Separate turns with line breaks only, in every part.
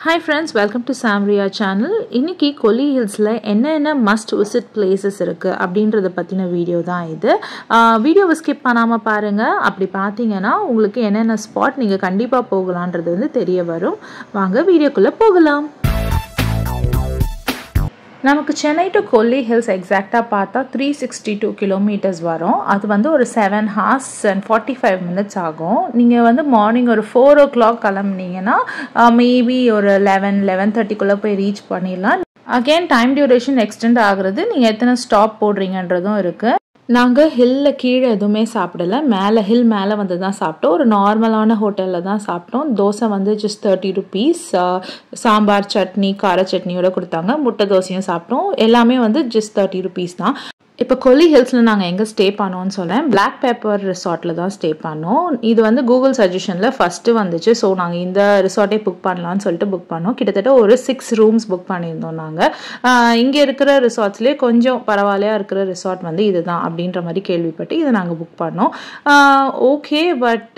hi friends welcome to Samriya channel இன்னைக்கு கொல்லி ஹில்ஸில் என்னென்ன must visit places இருக்குது அப்படின்றத பற்றின வீடியோ தான் இது வீடியோவை ஸ்கிப் பண்ணாமல் பாருங்கள் அப்படி பார்த்தீங்கன்னா உங்களுக்கு என்னென்ன ஸ்பாட் நீங்கள் கண்டிப்பாக போகலான்றது வந்து தெரிய வரும் வாங்க வீடியோக்குள்ளே போகலாம் நமக்கு சென்னை டு கொல்லி ஹில்ஸ் எக்ஸாக்டாக பார்த்தா த்ரீ சிக்ஸ்டி டூ கிலோமீட்டர்ஸ் வரும் அது வந்து ஒரு seven hours and forty five minutes ஆகும் நீங்கள் வந்து மார்னிங் ஒரு ஃபோர் ஓ கிளாக் கிளம்புனீங்கன்னா மேபி ஒரு லெவன் லெவன் தேர்ட்டிக்குள்ளே போய் ரீச் பண்ணிடலாம் அகெயின் டைம் டியூரேஷன் எக்ஸ்டெண்ட் ஆகுறது நீங்கள் எத்தனை ஸ்டாப் போடுறீங்கன்றதும் இருக்குது நாங்கள் ஹில்லில் கீழே எதுவுமே சாப்பிடல மேலே ஹில் மேலே வந்து தான் சாப்பிட்டோம் ஒரு நார்மலான ஹோட்டலில் தான் சாப்பிட்டோம் தோசை வந்து just thirty rupees sambar chutney கார சட்னியோட கொடுத்தாங்க முட்டை தோசையும் சாப்பிட்டோம் எல்லாமே வந்து ஜஸ்ட் தேர்ட்டி ருபீஸ் தான் இப்போ கொல்லி ஹில்ஸில் நாங்கள் எங்கே ஸ்டே பண்ணோம்னு சொல்லேன் பிளாக் பேப்பர் ரிசார்ட்டில் தான் ஸ்டே பண்ணோம் இது வந்து கூகுள் சஜஷனில் ஃபஸ்ட்டு வந்துச்சு ஸோ நாங்கள் இந்த ரிசார்ட்டே புக் பண்ணலான்னு சொல்லிட்டு புக் பண்ணோம் கிட்டத்தட்ட ஒரு சிக்ஸ் ரூம்ஸ் புக் பண்ணியிருந்தோம் நாங்கள் இங்கே இருக்கிற ரிசார்ட்ஸ்லேயே கொஞ்சம் பரவாயில்லையா இருக்கிற ரிசார்ட் வந்து இதுதான் அப்படின்ற மாதிரி கேள்விப்பட்டு இதை நாங்கள் புக் பண்ணோம் ஓகே பட்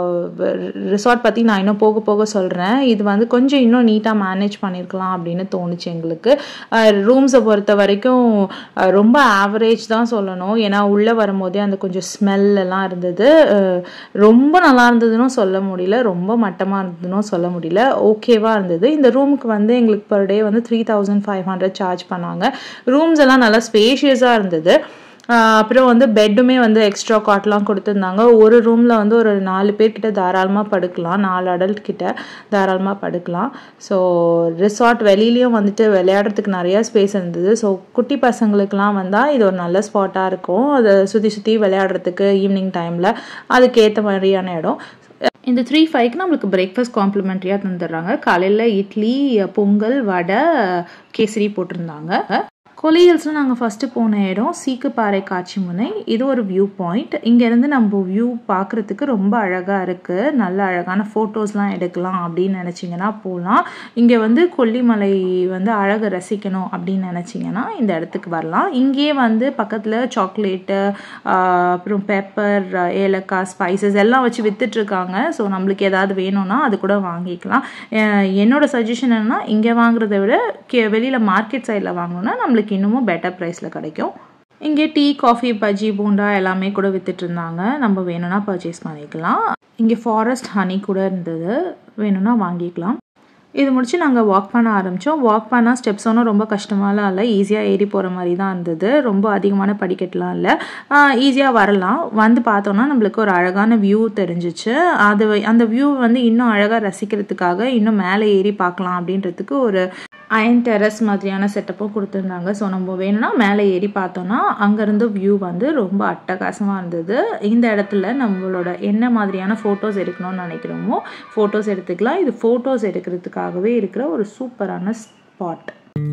ரிசார்ட் பற்றி நான் இன்னும் போக போக சொல்கிறேன் இது வந்து கொஞ்சம் இன்னும் நீட்டாக மேனேஜ் பண்ணியிருக்கலாம் அப்படின்னு தோணுச்சு எங்களுக்கு ரூம்ஸை பொறுத்த வரைக்கும் ரொம்ப ஆவரேஜ் தான் சொல்லணும் ஏன்னா உள்ளே வரும்போதே அந்த கொஞ்சம் ஸ்மெல் எல்லாம் இருந்தது ரொம்ப நல்லா இருந்ததுன்னு சொல்ல முடியல ரொம்ப மட்டமாக இருந்ததுன்னு சொல்ல முடியல ஓகேவாக இருந்தது இந்த ரூமுக்கு வந்து எங்களுக்கு பர் டே வந்து three thousand five hundred charge பண்ணாங்க ரூம்ஸ் எல்லாம் நல்லா ஸ்பேஷியஸாக இருந்தது அப்புறம் வந்து பெட்டுமே வந்து எக்ஸ்ட்ரா காட்லாம் கொடுத்துருந்தாங்க ஒரு ரூமில் வந்து ஒரு நாலு பேர்கிட்ட தாராளமாக படுக்கலாம் நாலு அடல்ட் கிட்ட தாராளமாக படுக்கலாம் ஸோ ரிசார்ட் வெளியிலையும் வந்துட்டு விளையாடுறதுக்கு நிறையா ஸ்பேஸ் இருந்தது ஸோ குட்டி பசங்களுக்கெலாம் வந்தால் இது ஒரு நல்ல ஸ்பாட்டாக இருக்கும் அதை சுற்றி சுற்றி விளையாடுறதுக்கு ஈவினிங் டைமில் அதுக்கேற்ற மாதிரியான இடம் இந்த த்ரீ ஃபைவ்க்கு நம்மளுக்கு பிரேக்ஃபாஸ்ட் காம்ப்ளிமெண்ட்ரியாக தந்துடுறாங்க காலையில் இட்லி பொங்கல் வடை கேசரி போட்டிருந்தாங்க கொலி ஹில்ஸில் நாங்கள் ஃபஸ்ட்டு போன இடம் சீக்குப்பாறை காட்சி முனை இது ஒரு வியூ பாயிண்ட் இங்கேருந்து நம்ம வியூ பார்க்குறதுக்கு ரொம்ப அழகாக இருக்குது நல்ல அழகான ஃபோட்டோஸ்லாம் எடுக்கலாம் அப்படின்னு நினச்சிங்கன்னா போகலாம் இங்கே வந்து கொல்லிமலை வந்து அழகை ரசிக்கணும் அப்படின்னு நினச்சிங்கன்னா இந்த இடத்துக்கு வரலாம் இங்கேயே வந்து பக்கத்தில் சாக்லேட்டு அப்புறம் பெப்பர் ஏலக்காய் ஸ்பைசஸ் எல்லாம் வச்சு விற்றுட்ருக்காங்க ஸோ நம்மளுக்கு ஏதாவது வேணும்னா அது கூட வாங்கிக்கலாம் என்னோட சஜஷன் என்னென்னா இங்கே வாங்குறத விட கே வெளியில் மார்க்கெட் சைடில் வாங்கணும்னா நம்மளுக்கு உங்களுக்கு இன்னமும் பெட்டர் ப்ரைஸில் கிடைக்கும் இங்கே டீ காஃபி பஜ்ஜி பூண்டா எல்லாமே கூட வித்துட்டு இருந்தாங்க நம்ம வேணும்னா பர்ச்சேஸ் பண்ணிக்கலாம் இங்கே ஃபாரஸ்ட் ஹனி கூட இருந்தது வேணும்னா வாங்கிக்கலாம் இது முடிச்சு நாங்கள் வாக் பண்ண ஆரம்பித்தோம் வாக் பண்ணால் ஸ்டெப்ஸ் ஒன்றும் ரொம்ப கஷ்டமாலாம் இல்லை ஈஸியாக ஏறி போகிற மாதிரி தான் இருந்தது ரொம்ப அதிகமான படிக்கட்டுலாம் இல்லை ஈஸியாக வரலாம் வந்து பார்த்தோன்னா நம்மளுக்கு ஒரு அழகான வியூ தெரிஞ்சிச்சு அது அந்த வியூ வந்து இன்னும் அழகாக ரசிக்கிறதுக்காக இன்னும் மேலே ஏறி பார்க்கலாம் அப்படின்றதுக்கு ஒரு அயன் டெரஸ் மாதிரியான செட்டப்பும் கொடுத்துருந்தாங்க ஸோ நம்ம வேணும்னா மேலே ஏறி பார்த்தோன்னா அங்கேருந்து வியூ வந்து ரொம்ப அட்டகாசமாக இருந்தது இந்த இடத்துல நம்மளோட என்ன மாதிரியான ஃபோட்டோஸ் எடுக்கணும்னு நினைக்கிறோமோ ஃபோட்டோஸ் எடுத்துக்கலாம் இது ஃபோட்டோஸ் எடுக்கிறதுக்காகவே இருக்கிற ஒரு சூப்பரான ஸ்பாட்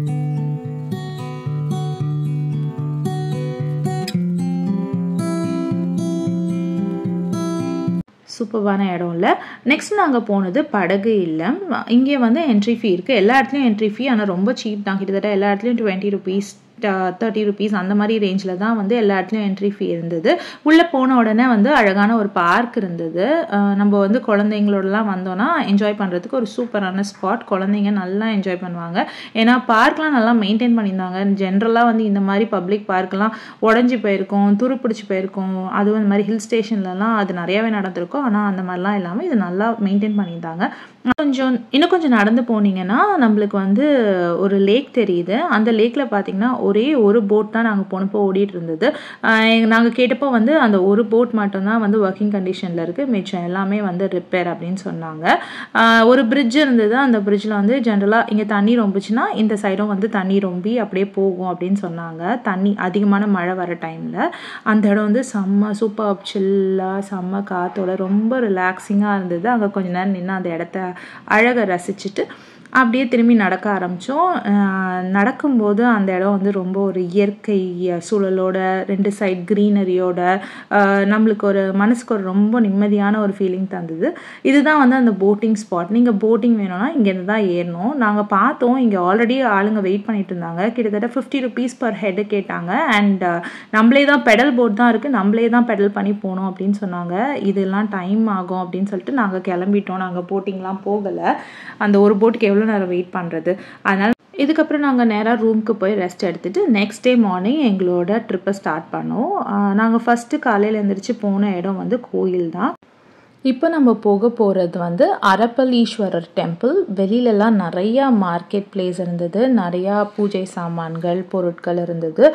சூப்பரான இடம் இல்லை நெக்ஸ்ட் நாங்கள் போனது படகு இல்லம் இங்கே வந்து என்ட்ரி ஃபீ இருக்குது எல்லா இடத்துலையும் என்ட்ரி ஃபீ ஆனால் ரொம்ப சீப் தான் கிட்டத்தட்ட எல்லா இடத்துலையும் டுவெண்ட்டி ருபீஸ் தேர்ட்டி ருபீஸ் அந்த மாதிரி ரேஞ்சில் தான் வந்து எல்லா இடத்துலையும் என்ட்ரி ஃபீ இருந்தது உள்ளே போன உடனே வந்து அழகான ஒரு பார்க் இருந்தது நம்ம வந்து குழந்தைங்களோடலாம் வந்தோன்னா என்ஜாய் பண்ணுறதுக்கு ஒரு சூப்பரான ஸ்பாட் குழந்தைங்க நல்லா என்ஜாய் பண்ணுவாங்க ஏன்னா பார்க்லாம் நல்லா மெயின்டைன் பண்ணியிருந்தாங்க ஜென்ரலாக வந்து இந்த மாதிரி பப்ளிக் பார்க்லாம் உடஞ்சி போயிருக்கும் துரு பிடிச்சி போயிருக்கும் அதுவும் இந்த மாதிரி ஹில் ஸ்டேஷன்லலாம் அது நிறையாவே நடந்திருக்கும் ஆனால் அந்த மாதிரிலாம் இல்லாமல் இது நல்லா மெயின்டைன் பண்ணியிருந்தாங்க கொஞ்சம் இன்னும் கொஞ்சம் நடந்து போனீங்கன்னா நம்மளுக்கு வந்து ஒரு லேக் தெரியுது அந்த லேக்கில் பார்த்தீங்கன்னா ஒரே ஒரு போட் தான் நாங்கள் போனப்போ ஓடிட்டு இருந்தது நாங்கள் கேட்டப்போ வந்து அந்த ஒரு போட் மட்டும்தான் வந்து ஒர்க்கிங் கண்டிஷனில் இருக்குது மிச்சம் எல்லாமே வந்து ரிப்பேர் அப்படின்னு சொன்னாங்க ஒரு பிரிட்ஜ் இருந்தது அந்த பிரிட்ஜில் வந்து ஜென்ரலாக இங்கே தண்ணி ரொம்பிச்சுன்னா இந்த சைடும் வந்து தண்ணி ரொம்பி அப்படியே போகும் அப்படின்னு சொன்னாங்க தண்ணி அதிகமான மழை வர டைமில் அந்த இடம் வந்து செம்ம சூப்பர் சில்லாக செம்ம காற்றோட ரொம்ப ரிலாக்ஸிங்காக இருந்தது அங்கே கொஞ்ச நேரம் நின்று அந்த இடத்த அழகை ரசிச்சுட்டு அப்படியே திரும்பி நடக்க ஆரம்பித்தோம் நடக்கும்போது அந்த இடம் வந்து ரொம்ப ஒரு இயற்கை சூழலோட ரெண்டு சைட் க்ரீனரியோட நம்மளுக்கு ஒரு மனசுக்கு ஒரு ரொம்ப நிம்மதியான ஒரு ஃபீலிங் தந்தது இதுதான் வந்து அந்த போட்டிங் ஸ்பாட் நீங்கள் போட்டிங் வேணும்னா இங்கேருந்து தான் ஏறணும் நாங்கள் பார்த்தோம் இங்கே ஆல்ரெடி ஆளுங்க வெயிட் பண்ணிட்டு இருந்தாங்க கிட்டத்தட்ட ஃபிஃப்டி ருபீஸ் பர் ஹெட்டு கேட்டாங்க அண்ட் நம்மளே தான் பெடல் போட் தான் இருக்குது நம்மளே தான் பெடல் பண்ணி போகணும் அப்படின்னு சொன்னாங்க இதெல்லாம் டைம் ஆகும் அப்படின்னு சொல்லிட்டு நாங்கள் கிளம்பிட்டோம் நாங்கள் போட்டிங்லாம் போகலை அந்த ஒரு போட்டுக்கு எவ்வளோ எவ்வளோ நேரம் வெயிட் பண்ணுறது அதனால் இதுக்கப்புறம் நாங்கள் நேராக ரூமுக்கு போய் ரெஸ்ட் எடுத்துகிட்டு நெக்ஸ்ட் டே மார்னிங் எங்களோட ட்ரிப்பை ஸ்டார்ட் பண்ணோம் நாங்கள் ஃபஸ்ட்டு காலையில் எழுந்திரிச்சு போன இடம் வந்து கோயில் தான் இப்போ நம்ம போக போகிறது வந்து அரப்பலீஸ்வரர் டெம்பிள் வெளியிலலாம் நிறையா மார்க்கெட் பிளேஸ் இருந்தது நிறையா பூஜை சாமான்கள் பொருட்கள் இருந்தது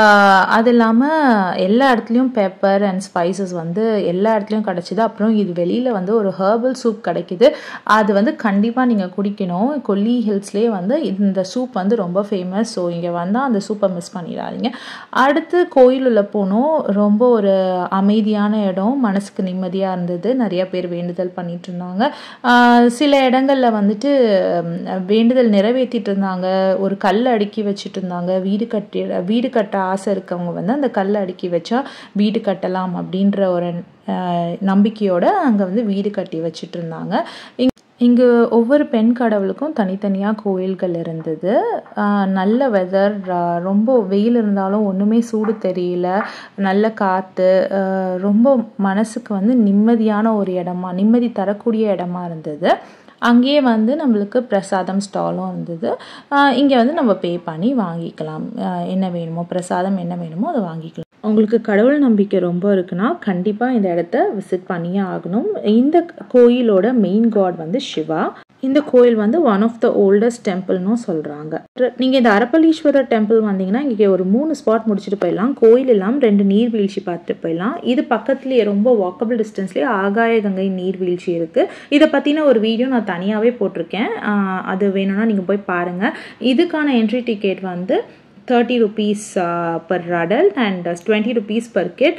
அது இல்லாமல் எல்லா இடத்துலையும் பெப்பர் அண்ட் ஸ்பைசஸ் வந்து எல்லா இடத்துலையும் கிடச்சிது அப்புறம் இது வெளியில் வந்து ஒரு ஹேர்பல் சூப் கிடைக்கிது அது வந்து கண்டிப்பாக நீங்கள் குடிக்கணும் கொல்லி ஹில்ஸ்லேயே வந்து இந்த சூப் வந்து ரொம்ப ஃபேமஸ் ஸோ இங்கே வந்தால் அந்த சூப்பை மிஸ் பண்ணிடாதீங்க அடுத்து கோயிலுள்ள போனோம் ரொம்ப ஒரு அமைதியான இடம் மனசுக்கு நிம்மதியாக இருந்தது நிறைய நிறைய பேர் வேண்டுதல் பண்ணிட்டு இருந்தாங்க சில இடங்களில் வந்துட்டு வேண்டுதல் நிறைவேற்றிட்டு இருந்தாங்க ஒரு கல் அடுக்கி வச்சுட்டு இருந்தாங்க வீடு கட்டி வீடு கட்ட ஆசை இருக்கவங்க வந்து அந்த கல் அடுக்கி வச்சா வீடு கட்டலாம் அப்படின்ற ஒரு நம்பிக்கையோட அங்கே வந்து வீடு கட்டி வச்சுட்டு இருந்தாங்க இங்கு ஒவ்வொரு பெண் கடவுளுக்கும் தனித்தனியாக கோயில்கள் இருந்தது நல்ல வெதர் ரொம்ப வெயில் இருந்தாலும் ஒன்றுமே சூடு தெரியல நல்ல காற்று ரொம்ப மனசுக்கு வந்து நிம்மதியான ஒரு இடமா நிம்மதி தரக்கூடிய இடமா இருந்தது அங்கேயே வந்து நம்மளுக்கு பிரசாதம் ஸ்டாலும் இருந்தது இங்கே வந்து நம்ம பே பண்ணி வாங்கிக்கலாம் என்ன வேணுமோ பிரசாதம் என்ன வேணுமோ அதை வாங்கிக்கலாம் உங்களுக்கு கடவுள் நம்பிக்கை ரொம்ப இருக்குன்னா கண்டிப்பாக இந்த இடத்த விசிட் பண்ணியே ஆகணும் இந்த கோயிலோட மெயின் காட் வந்து சிவா இந்த கோயில் வந்து ஒன் ஆஃப் த ஓல்டஸ்ட் டெம்பிள்னு சொல்கிறாங்க நீங்கள் இந்த அரப்பலீஸ்வரர் டெம்பிள் வந்தீங்கன்னா இங்கே ஒரு மூணு ஸ்பாட் முடிச்சுட்டு போயிடலாம் கோயில் இல்லாமல் ரெண்டு நீர்வீழ்ச்சி பார்த்துட்டு போயிடலாம் இது பக்கத்துலேயே ரொம்ப வாக்கபிள் டிஸ்டன்ஸ்லேயே ஆகாய கங்கை நீர்வீழ்ச்சி இருக்குது இதை பற்றின ஒரு வீடியோ நான் தனியாகவே போட்டிருக்கேன் அது வேணும்னா நீங்கள் போய் பாருங்கள் இதுக்கான என்ட்ரி டிக்கெட் வந்து thirty rupees per adult and twenty rupees per kid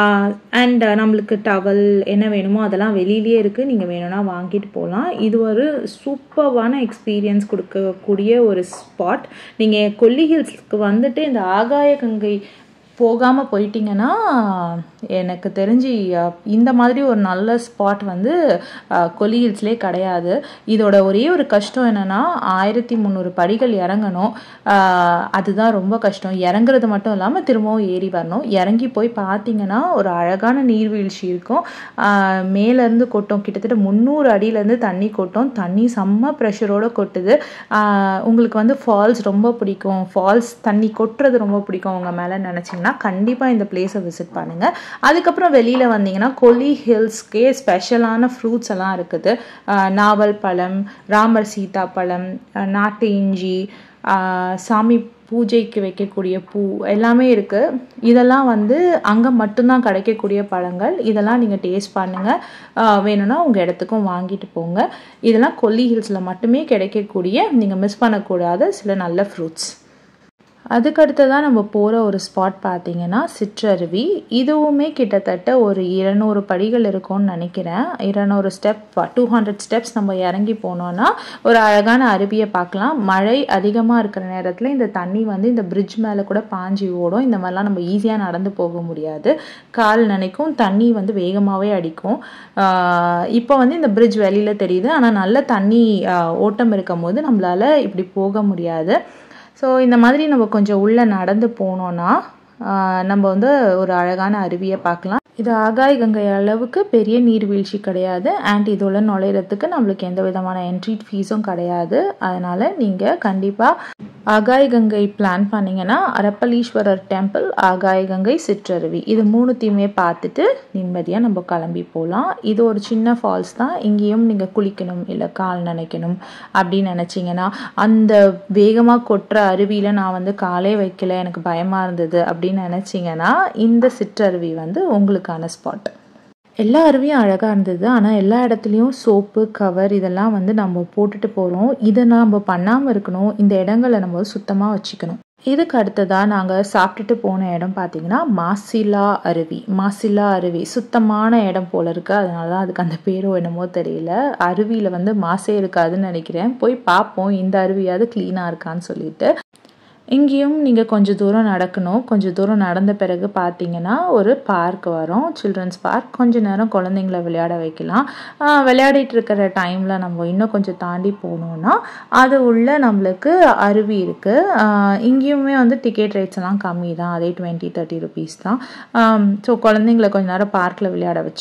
and நம்மளுக்கு டவல் என்ன வேணுமோ அதெல்லாம் வெளியிலேயே இருக்குது நீங்கள் வேணும்னா வாங்கிட்டு போகலாம் இது ஒரு சூப்பர்வான எக்ஸ்பீரியன்ஸ் கொடுக்கக்கூடிய ஒரு ஸ்பாட் நீங்கள் கொல்லி ஹில்ஸ்க்கு வந்துட்டு இந்த ஆகாய கங்கை போகாமல் போயிட்டீங்கன்னா எனக்கு தெரிஞ்சு இந்த மாதிரி ஒரு நல்ல ஸ்பாட் வந்து கொல்லி ஹில்ஸ்லேயே கிடையாது இதோட ஒரே ஒரு கஷ்டம் என்னென்னா ஆயிரத்தி முந்நூறு படிகள் இறங்கணும் அதுதான் ரொம்ப கஷ்டம் இறங்குறது மட்டும் இல்லாமல் திரும்பவும் ஏறி வரணும் இறங்கி போய் பார்த்தீங்கன்னா ஒரு அழகான நீர்வீழ்ச்சி இருக்கும் மேலேருந்து கொட்டும் கிட்டத்தட்ட முந்நூறு அடியிலேருந்து தண்ணி கொட்டும் தண்ணி செம்ம ப்ரெஷரோடு கொட்டுது உங்களுக்கு வந்து ஃபால்ஸ் ரொம்ப பிடிக்கும் ஃபால்ஸ் தண்ணி கொட்டுறது ரொம்ப பிடிக்கும் உங்கள் மேலே நினச்சிங்கன்னா கண்டிப்பாக இந்த பிளேஸை விசிட் பண்ணுங்கள் அதுக்கப்புறம் வெளியில் வந்தீங்கன்னா கொல்லி ஹில்ஸ்க்கே ஸ்பெஷலான ஃப்ரூட்ஸ் எல்லாம் இருக்குது நாவல் பழம் ராமர் சீதா பழம் நாட்டு இஞ்சி சாமி பூஜைக்கு வைக்கக்கூடிய பூ எல்லாமே இருக்குது இதெல்லாம் வந்து அங்கே மட்டும்தான் கிடைக்கக்கூடிய பழங்கள் இதெல்லாம் நீங்கள் டேஸ்ட் பண்ணுங்கள் வேணும்னா உங்கள் இடத்துக்கும் வாங்கிட்டு போங்க இதெல்லாம் கொல்லி ஹில்ஸில் மட்டுமே கிடைக்கக்கூடிய நீங்கள் மிஸ் பண்ணக்கூடாத சில நல்ல ஃப்ரூட்ஸ் அதுக்கடுத்ததான் நம்ம போகிற ஒரு ஸ்பாட் பார்த்தீங்கன்னா சிற்றருவி இதுவுமே கிட்டத்தட்ட ஒரு இருநூறு படிகள் இருக்கும்னு நினைக்கிறேன் இருநூறு ஸ்டெப் டூ ஹண்ட்ரட் ஸ்டெப்ஸ் நம்ம இறங்கி போனோன்னா ஒரு அழகான அருவியை பார்க்கலாம் மழை அதிகமாக இருக்கிற நேரத்தில் இந்த தண்ணி வந்து இந்த பிரிட்ஜ் மேலே கூட பாஞ்சி ஓடும் இந்த மாதிரிலாம் நம்ம ஈஸியாக நடந்து போக முடியாது கால் நினைக்கும் தண்ணி வந்து வேகமாகவே அடிக்கும் இப்போ வந்து இந்த பிரிட்ஜ் வெளியில் தெரியுது ஆனால் நல்ல தண்ணி ஓட்டம் இருக்கும் போது நம்மளால் இப்படி போக முடியாது ஸோ இந்த மாதிரி நம்ம கொஞ்சம் உள்ளே நடந்து போனோன்னா நம்ம வந்து ஒரு அழகான அருவியை பார்க்கலாம் இது ஆகாய் கங்கை அளவுக்கு பெரிய நீர்வீழ்ச்சி கிடையாது அண்ட் இதோட நுழையிறதுக்கு நம்மளுக்கு எந்த விதமான என்ட்ரி ஃபீஸும் கிடையாது அதனால் நீங்கள் கண்டிப்பாக ஆகாய் கங்கை பிளான் பண்ணிங்கன்னா அரப்பலீஸ்வரர் டெம்பிள் ஆகாய் கங்கை சிற்றருவி இது மூணுத்தையுமே பார்த்துட்டு நிம்மதியாக நம்ம கிளம்பி போகலாம் இது ஒரு சின்ன ஃபால்ஸ் தான் இங்கேயும் நீங்கள் குளிக்கணும் இல்லை கால் நினைக்கணும் அப்படின்னு நினச்சிங்கன்னா அந்த வேகமாக கொட்டுற அருவியில் நான் வந்து காலே வைக்கல எனக்கு பயமாக இருந்தது அப்படின்னு நினச்சிங்கன்னா இந்த சிற்றருவி வந்து உங்களுக்கான ஸ்பாட் எல்லா அருவியும் அழகாக இருந்தது ஆனால் எல்லா இடத்துலையும் சோப்பு கவர் இதெல்லாம் வந்து நம்ம போட்டுட்டு போகிறோம் இதை நம்ம பண்ணாமல் இருக்கணும் இந்த இடங்களை நம்ம சுத்தமாக வச்சுக்கணும் இதுக்கு அடுத்ததாக நாங்கள் சாப்பிட்டுட்டு போன இடம் பார்த்தீங்கன்னா மாசிலா அருவி மாசிலா அருவி சுத்தமான இடம் போல இருக்குது அதனால தான் அதுக்கு அந்த பேரோ என்னமோ தெரியல அருவியில் வந்து மாசே இருக்காதுன்னு நினைக்கிறேன் போய் பார்ப்போம் இந்த அருவியாவது க்ளீனாக இருக்கான்னு சொல்லிட்டு இங்கேயும் நீங்கள் கொஞ்சம் தூரம் நடக்கணும் கொஞ்சம் தூரம் நடந்த பிறகு பார்த்தீங்கன்னா ஒரு பார்க் வரும் சில்ட்ரன்ஸ் பார்க் கொஞ்ச நேரம் குழந்தைங்கள விளையாட வைக்கலாம் விளையாடிட்டு இருக்கிற டைமில் நம்ம இன்னும் கொஞ்சம் தாண்டி போனோம்னா அது உள்ள நம்மளுக்கு அருவி இருக்குது இங்கேயுமே வந்து டிக்கெட் ரேட்ஸ் எல்லாம் கம்மி தான் அதே டுவெண்ட்டி தேர்ட்டி ருபீஸ் தான் ஸோ குழந்தைங்கள கொஞ்ச நேரம் பார்க்கில் விளையாட வச்சுட்டு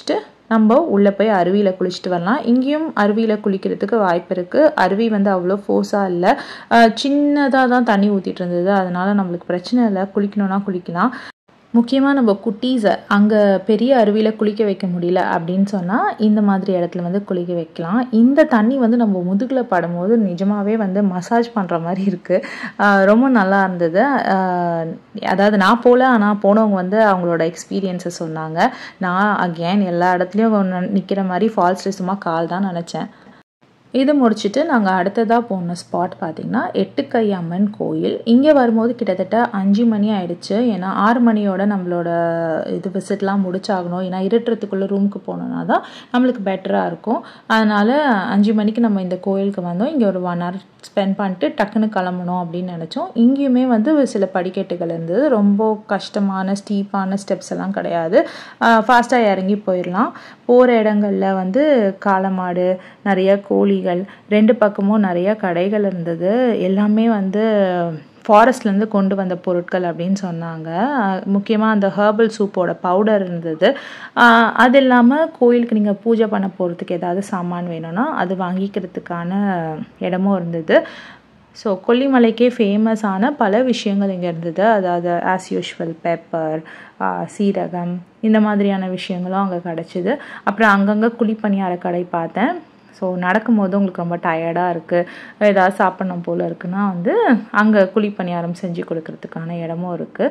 நம்ம உள்ளே போய் அருவியில் குளிச்சுட்டு வரலாம் இங்கேயும் அருவியில் குளிக்கிறதுக்கு வாய்ப்பு இருக்குது அருவி வந்து அவ்வளோ ஃபோர்ஸாக இல்லை சின்னதாக தான் தண்ணி ஊற்றிட்டு இருந்தது அதனால் நம்மளுக்கு பிரச்சனை இல்லை குளிக்கணும்னா குளிக்கலாம் முக்கியமாக நம்ம குட்டீஸை அங்கே பெரிய அருவியில் குளிக்க வைக்க முடியல அப்படின்னு சொன்னால் இந்த மாதிரி இடத்துல வந்து குளிக்க வைக்கலாம் இந்த தண்ணி வந்து நம்ம முதுகில் படும்போது நிஜமாகவே வந்து மசாஜ் பண்ணுற மாதிரி இருக்குது ரொம்ப நல்லா இருந்தது அதாவது நான் போகல ஆனால் போனவங்க வந்து அவங்களோட எக்ஸ்பீரியன்ஸை சொன்னாங்க நான் அகேன் எல்லா இடத்துலையும் நிற்கிற மாதிரி ஃபால்ஸ் சும்மா கால் தான் நினச்சேன் இது முடிச்சுட்டு நாங்கள் அடுத்ததாக போன ஸ்பாட் பார்த்திங்கன்னா எட்டுக்கை அம்மன் கோயில் இங்கே வரும்போது கிட்டத்தட்ட அஞ்சு மணி ஆயிடுச்சு ஏன்னா ஆறு மணியோட நம்மளோட இது விசிட்லாம் முடிச்சாகணும் ஏன்னா இருட்டுறதுக்குள்ளே ரூமுக்கு போனோன்னா தான் நம்மளுக்கு பெட்டராக இருக்கும் அதனால் அஞ்சு மணிக்கு நம்ம இந்த கோயிலுக்கு வந்தோம் இங்கே ஒரு ஒன் ஹவர் ஸ்பெண்ட் பண்ணிட்டு டக்குன்னு கிளம்பணும் அப்படின்னு நினச்சோம் இங்கேயுமே வந்து சில படிக்கட்டுகள் இருந்தது ரொம்ப கஷ்டமான ஸ்டீப்பான ஸ்டெப்ஸ் எல்லாம் கிடையாது ஃபாஸ்ட்டாக இறங்கி போயிடலாம் போகிற இடங்களில் வந்து காளமாடு நிறைய கோழிகள் ரெண்டு பக்கமும் நிறைய கடைகள் இருந்தது எல்லாமே வந்து ஃபாரஸ்ட்லேருந்து கொண்டு வந்த பொருட்கள் அப்படின்னு சொன்னாங்க முக்கியமாக அந்த ஹேர்பல் சூப்போட பவுடர் இருந்தது அது இல்லாமல் கோயிலுக்கு நீங்கள் பூஜை பண்ண போகிறதுக்கு ஏதாவது சாமான் வேணும்னா அது வாங்கிக்கிறதுக்கான இடமும் இருந்தது ஸோ கொல்லிமலைக்கே ஃபேமஸான பல விஷயங்கள் இங்கே இருந்தது அதாவது ஆஸ் யூஷுவல் பெப்பர் சீரகம் இந்த மாதிரியான விஷயங்களும் அங்கே கிடச்சிது அப்புறம் அங்கங்கே குழிப்பணியார கடை பார்த்தேன் ஸோ நடக்கும்போது உங்களுக்கு ரொம்ப டயர்டாக இருக்குது ஏதாவது சாப்பிட்ணும் போல் இருக்குன்னா வந்து அங்கே குழிப்பணியாரம் செஞ்சு கொடுக்கறதுக்கான இடமும் இருக்குது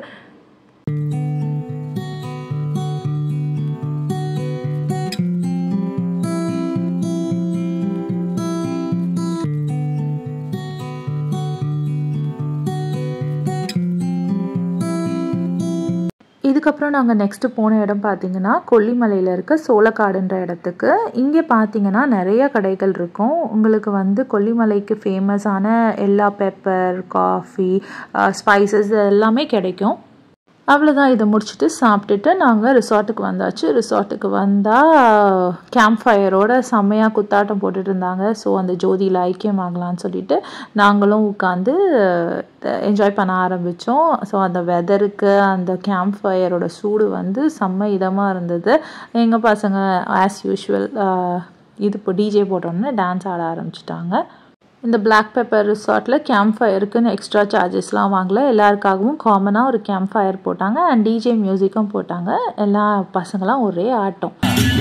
இதுக்கப்புறம் நாங்கள் நெக்ஸ்ட்டு போன இடம் பார்த்தீங்கன்னா கொல்லிமலையில் இருக்க சோளக்காடுன்ற இடத்துக்கு இங்கே பார்த்தீங்கன்னா நிறைய கடைகள் இருக்கும் உங்களுக்கு வந்து கொல்லிமலைக்கு ஃபேமஸான எல்லா பெப்பர் காஃபி ஸ்பைசஸ் எல்லாமே கிடைக்கும் அவ்வளோதான் இதை முடிச்சுட்டு சாப்பிட்டுட்டு நாங்கள் ரிசார்ட்டுக்கு வந்தாச்சு ரிசார்ட்டுக்கு வந்தால் கேம்ப் ஃபயரோட செம்மையாக குத்தாட்டம் போட்டுட்டு இருந்தாங்க ஸோ அந்த ஜோதியில் ஐக்கியமாகலான்னு சொல்லிட்டு நாங்களும் உட்காந்து என்ஜாய் பண்ண ஆரம்பித்தோம் ஸோ அந்த வெதருக்கு அந்த கேம்ப் ஃபயரோட சூடு வந்து செம்ம இதமாக இருந்தது எங்கள் பசங்க ஆஸ் யூஷுவல் இது இப்போ டிஜே போட்டோன்னே டான்ஸ் ஆட ஆரம்பிச்சிட்டாங்க இந்த பிளாக் பெப்பர் ரிசார்ட்டில் கேம்ப் ஃபயருக்குன்னு எக்ஸ்ட்ரா சார்ஜஸ்லாம் வாங்கல எல்லாருக்காகவும் காமனாக ஒரு கேம்ப் ஃபயர் போட்டாங்க அண்ட் டிஜே மியூசிக்கும் போட்டாங்க எல்லா பசங்களாம் ஒரே ஆட்டம்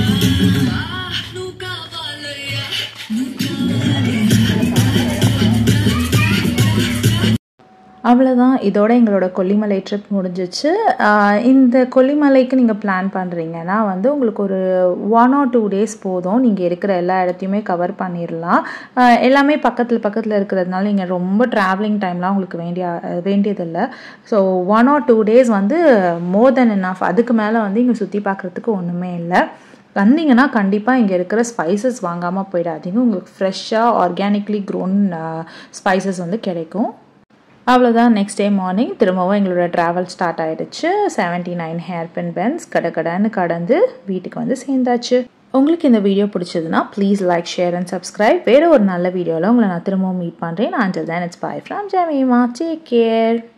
அவ்வளோதான் இதோட எங்களோட கொல்லிமலை ட்ரிப் முடிஞ்சிச்சு இந்த கொல்லிமலைக்கு நீங்கள் பிளான் பண்ணுறீங்கன்னா வந்து உங்களுக்கு ஒரு ஒன் ஆர் டூ டேஸ் போதும் நீங்கள் இருக்கிற எல்லா இடத்தையுமே கவர் பண்ணிடலாம் எல்லாமே பக்கத்தில் பக்கத்தில் இருக்கிறதுனால நீங்கள் ரொம்ப ட்ராவலிங் டைம்லாம் உங்களுக்கு வேண்டிய வேண்டியதில்லை so one or two days வந்து மோர் தென் என்னாஃப் அதுக்கு மேலே வந்து இங்கே சுற்றி பார்க்குறதுக்கு ஒன்றுமே இல்லை வந்தீங்கன்னா கண்டிப்பாக இங்கே இருக்கிற ஸ்பைசஸ் வாங்காமல் போயிடாதீங்க உங்களுக்கு ஃப்ரெஷ்ஷாக ஆர்கானிக்லி க்ரோன் ஸ்பைசஸ் வந்து கிடைக்கும் அவ்வளோதான் நெக்ஸ்ட் டே மார்னிங் திரும்பவும் எங்களோட ட்ராவல் ஸ்டார்ட் ஆகிடுச்சு seventy nine hairpin bends கடை கடைன்னு கடந்து வீட்டுக்கு வந்து சேர்ந்தாச்சு உங்களுக்கு இந்த வீடியோ பிடிச்சதுன்னா please like share and subscribe வேறு ஒரு நல்ல வீடியோவில் உங்களை நான் திரும்பவும் மீட் பண்ணுறேன் until then it's bye from Jemima take care